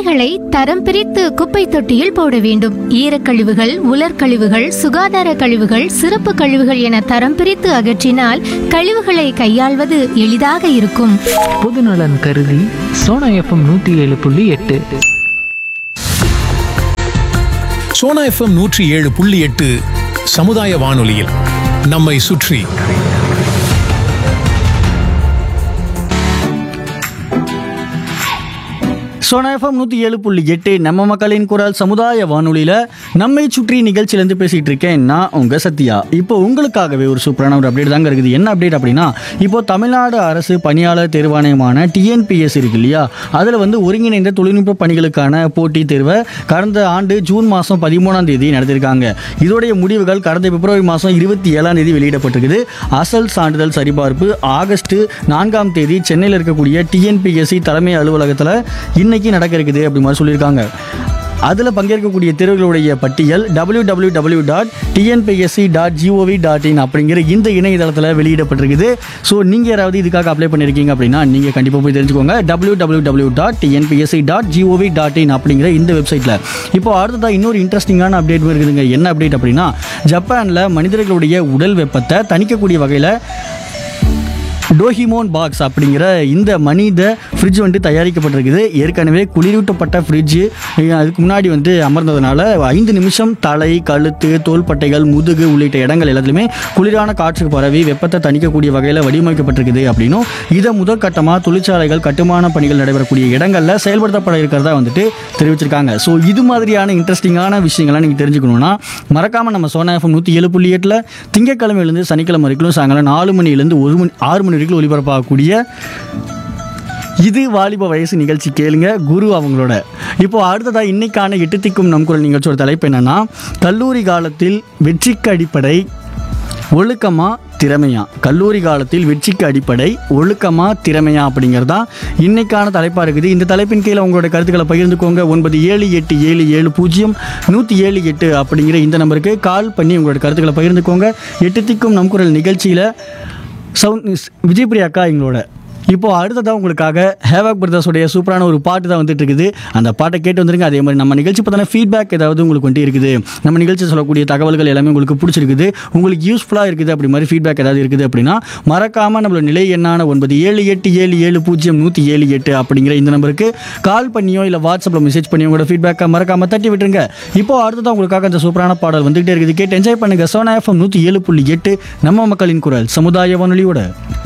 குப்பைகளை தரம் பிரித்து குப்பை தொட்டியில் போட வேண்டும் ஈரக்கழிவுகள் உலர்கழிவுகள் சுகாதார கழிவுகள் சிறப்பு கழிவுகள் என தரம் பிரித்து அகற்றினால் கழிவுகளை கையாள்வது எளிதாக இருக்கும் பொதுநலன் கருதி சோனா எஃப்எம் நூற்றி ஏழு புள்ளி எட்டு சோனா எஃப்எம் நூற்றி ஏழு புள்ளி எட்டு சமுதாய வானொலியில் நம்மை சுற்றி சோனா எஃப்எம் நூற்றி ஏழு புள்ளி எட்டு நம்ம மக்களின் குரல் சமுதாய வானொலியில் நம்மை சுற்றி நிகழ்ச்சியிலேருந்து பேசிகிட்டு இருக்கேன் நான் உங்கள் சத்யா இப்போ உங்களுக்காகவே ஒரு சூப்பரான ஒரு அப்டேட் தாங்க இருக்குது என்ன அப்டேட் அப்படின்னா இப்போ தமிழ்நாடு அரசு பணியாளர் தேர்வாணையமான டிஎன்பிஎஸ் இருக்கு இல்லையா அதில் வந்து ஒருங்கிணைந்த தொழில்நுட்ப பணிகளுக்கான போட்டித் தேர்வை கடந்த ஆண்டு ஜூன் மாதம் பதிமூணாம் தேதி நடத்திருக்காங்க இதோடைய முடிவுகள் கடந்த பிப்ரவரி மாதம் இருபத்தி ஏழாம் தேதி வெளியிடப்பட்டிருக்குது அசல் சான்றிதழ் சரிபார்ப்பு ஆகஸ்ட் நான்காம் தேதி சென்னையில் இருக்கக்கூடிய டிஎன்பிஎஸ்சி தலைமை அலுவலகத்தில் இன்னைக்கு நடக்க இருக்குது அப்படி மாதிரி சொல்லியிருக்காங்க அதில் பங்கேற்கக்கூடிய தேர்வுகளுடைய பட்டியல் W W W dot TNPSC dot GOV dot in அப்படிங்கிற இந்த இணையதளத்தில் வெளியிடப்பட்டிருக்குது ஸோ நீங்கள் யாராவது இதுக்காக அப்ளை பண்ணியிருக்கீங்க அப்படின்னா நீங்கள் கண்டிப்பாக போய் தெரிஞ்சுக்கோங்க W W W dot TNPSC dot GOV dot in அப்படிங்கிற இந்த வெப்சைட்டில் இப்போ அடுத்ததாக இன்னொரு இன்ட்ரெஸ்டிங்கான அப்டேட் இருக்குதுங்க என்ன அப்டேட் அப்படின்னா ஜப்பானில் மனிதர்களுடைய உடல் வெப்பத்தை தணிக்கக்கூடிய வகையில் டோஹிமோன் பாக்ஸ் அப்படிங்கிற இந்த மனித ஃப்ரிட்ஜ் வந்து தயாரிக்கப்பட்டிருக்குது ஏற்கனவே குளிரூட்டப்பட்ட ஃப்ரிட்ஜ் அதுக்கு முன்னாடி வந்து அமர்ந்ததுனால ஐந்து நிமிஷம் தலை கழுத்து தோள்பட்டைகள் முதுகு உள்ளிட்ட இடங்கள் எல்லாத்துலேயுமே குளிரான காற்று பரவி வெப்பத்தை தணிக்கக்கூடிய வகையில் வடிவமைக்கப்பட்டிருக்குது அப்படின்னும் இதை முதற்கட்டமாக தொழிற்சாலைகள் கட்டுமான பணிகள் நடைபெறக்கூடிய இடங்களில் செயல்படுத்தப்பட இருக்கிறதா வந்துட்டு தெரிவிச்சிருக்காங்க ஸோ இது மாதிரியான இன்ட்ரெஸ்டிங்கான விஷயங்கள்லாம் நீங்கள் தெரிஞ்சுக்கணுன்னா மறக்காமல் நம்ம சோனா எஃப்எம் நூற்றி ஏழு புள்ளி எட்டில் திங்கக்கிழமையிலேருந்து சனிக்கிழமை வரைக்கும் சாயங்காலம் நாலு மணிலேருந்து ஒரு மணி ஆறு மணி வரைக்கும் ஒளிபரப்பாகக்கூடிய இது வாலிப வயசு நிகழ்ச்சி கேளுங்க குரு அவங்களோட இப்போ அடுத்ததாக இன்னைக்கான எட்டு திக்கும் நம் குரல் நிகழ்ச்சியோட தலைப்பு என்னன்னா கல்லூரி காலத்தில் வெற்றிக்கு அடிப்படை ஒழுக்கமா திறமையா கல்லூரி காலத்தில் வெற்றிக்கு அடிப்படை ஒழுக்கமா திறமையா அப்படிங்கிறது தான் இன்னைக்கான தலைப்பாக இருக்குது இந்த தலைப்பின் கீழே உங்களோட கருத்துக்களை பகிர்ந்துக்கோங்க ஒன்பது ஏழு எட்டு ஏழு ஏழு பூஜ்ஜியம் நூற்றி ஏழு எட்டு அப்படிங்கிற இந்த நம்பருக்கு கால் பண்ணி உங்களோட கருத்துக்களை பகிர்ந்துக்கோங்க எட்டு திக்கும் நம் குரல் நிகழ்ச்சியில் சவுண்ட் விஜய் பிரியா அக்கா எங்களோட இப்போ அடுத்ததாக உங்களுக்காக ஹேவாக் பிரதர்ஸோடைய சூப்பரான ஒரு பாட்டு தான் வந்துட்டு இருக்குது அந்த பாட்டை கேட்டு வந்துருங்க அதே மாதிரி நம்ம நிகழ்ச்சி பார்த்தான ஃபீட்பேக் ஏதாவது உங்களுக்கு வந்துட்டு இருக்குது நம்ம நிகழ்ச்சி சொல்லக்கூடிய தகவல்கள் எல்லாமே உங்களுக்கு பிடிச்சிருக்குது உங்களுக்கு யூஸ்ஃபுல்லாக இருக்குது அப்படி மாதிரி ஃபீட்பேக் ஏதாவது இருக்குது அப்படின்னா மறக்காமல் நம்மளோட நிலை எண்ணான ஒன்பது ஏழு எட்டு ஏழு ஏழு பூஜ்ஜியம் நூற்றி ஏழு எட்டு அப்படிங்கிற இந்த நம்பருக்கு கால் பண்ணியோ இல்லை வாட்ஸ்அப்பில் மெசேஜ் பண்ணியோ உங்களோட ஃபீட்பேக்கை மறக்காமல் தட்டி விட்டுருங்க இப்போ அடுத்ததான் உங்களுக்காக அந்த சூப்பரான பாடல் வந்துகிட்டே இருக்குது கேட்டு என்ஜாய் பண்ணுங்க சோனா எஃப்எம் நூற்றி ஏழு புள்ளி எட்டு நம்ம மக்களின் குரல் சமுதாய வானொலியோட